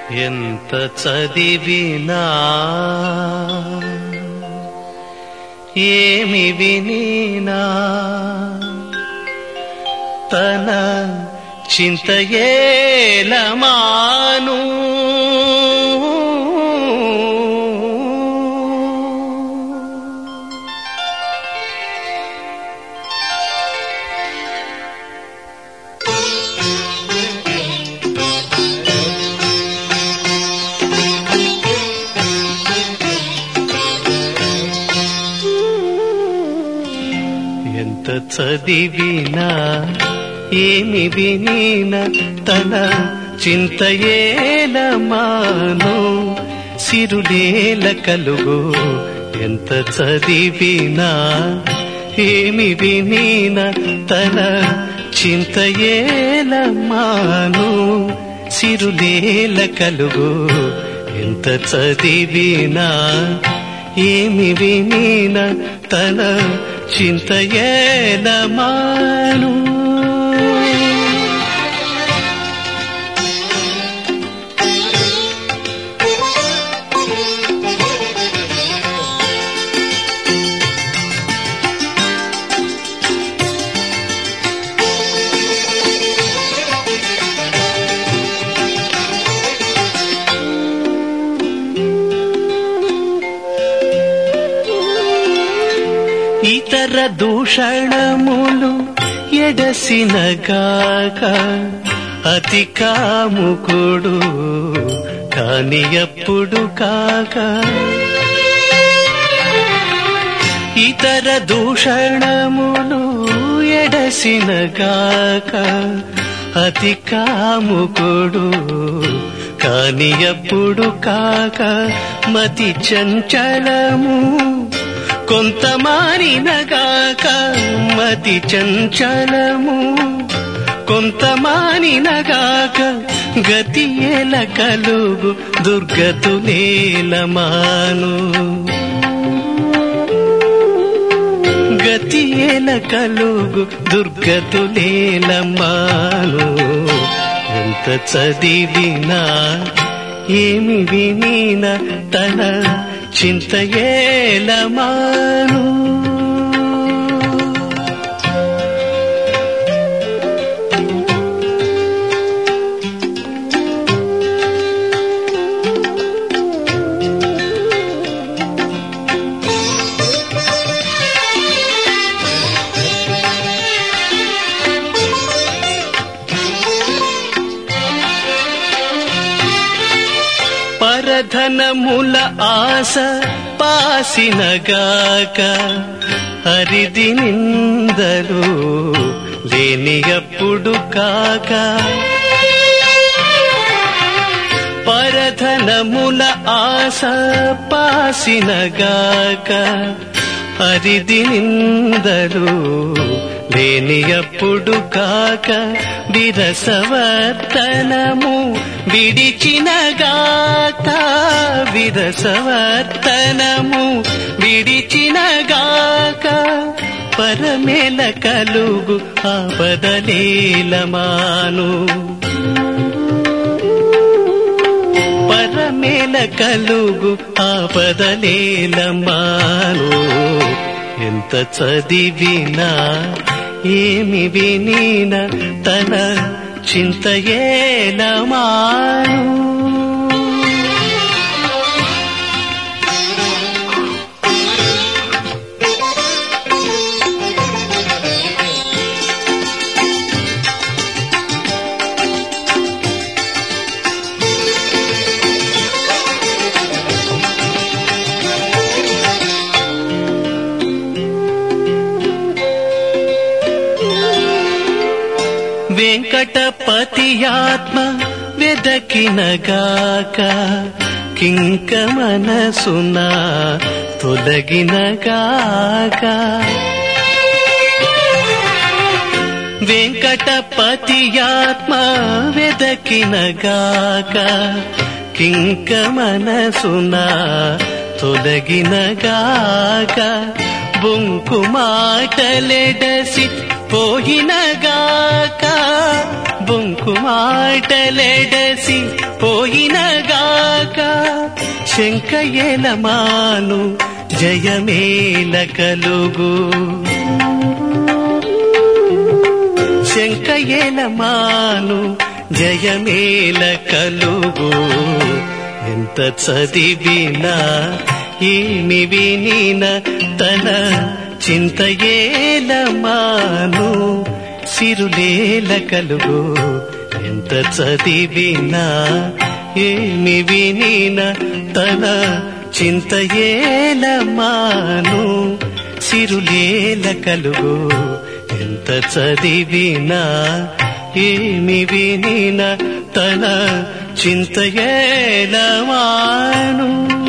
ఎంత చదివినా ఏమి వినినా తన చింత ఏలమాను ఎంత చదివినా ఏమి వినినా తన చింత ఏలమాను సిరులేల కలుగు ఎంత చదివినా ఏమి వినినా తన చింత ఏలమాను సిరులేల కలుగు ఎంత చదివినా ఏమి వినిన తన చింత ఏలమాను ఇతర దూషణములు ఎడసినగాక అతి కాముకుడు కాని ఎప్పుడు కాక ఇతర దూషణములు ఎడసినగాక అతి కాముకుడు కాని ఎప్పుడు కాక మతి చంచలము కొంత మారినగాక మతి చంచలము కొంత మానినగాక గతి ఎల కలుగు దుర్గతులేలమాను గతి ఎల కలుగు దుర్గతులేలమాను ఎంత చదివినా ఏమి వినినా తన చింత ఏలమాను పరధనముల ఆశ పాసినగాక హరిది నిందలు లేని అప్పుడు కాక పరధనముల ఆశ పాసినగాక హరిది నిందలు లేని అప్పుడు కాక విరసవర్తనము విడిచినగాక విరసవర్తనము విడిచినగాక పరమేల కలుగు ఆపదలేలమాను పరమేల కలుగు ఆపదలేలమాను ఎంత చదివినా ఏమి వినినా తన చింత ఏలమాను వెంకటపతి ఆత్మ వెదకినగాక కింక మనసున తొలగినగాక వెంకటపతి ఆత్మ వెదకినగాక కింక మనసున తొలగినగాక బొంకు మాటలెడసి పోయినగాక బొంకు మాటలెడసి పోయినగాక శంకయేలమాను జయమేల కలుగు శంకయేలమాను జయమేల కలుగు ఎంత చదివినా ఏమి వినిన తన చింతయేలమాను సిరులేల కలుగు ఎంత చదివినా ఏమి వినిన తన చింతయేలమాను సిరులేల కలుగు ఎంత చదివినా ఏమి వినిన తన చింతయేలమాను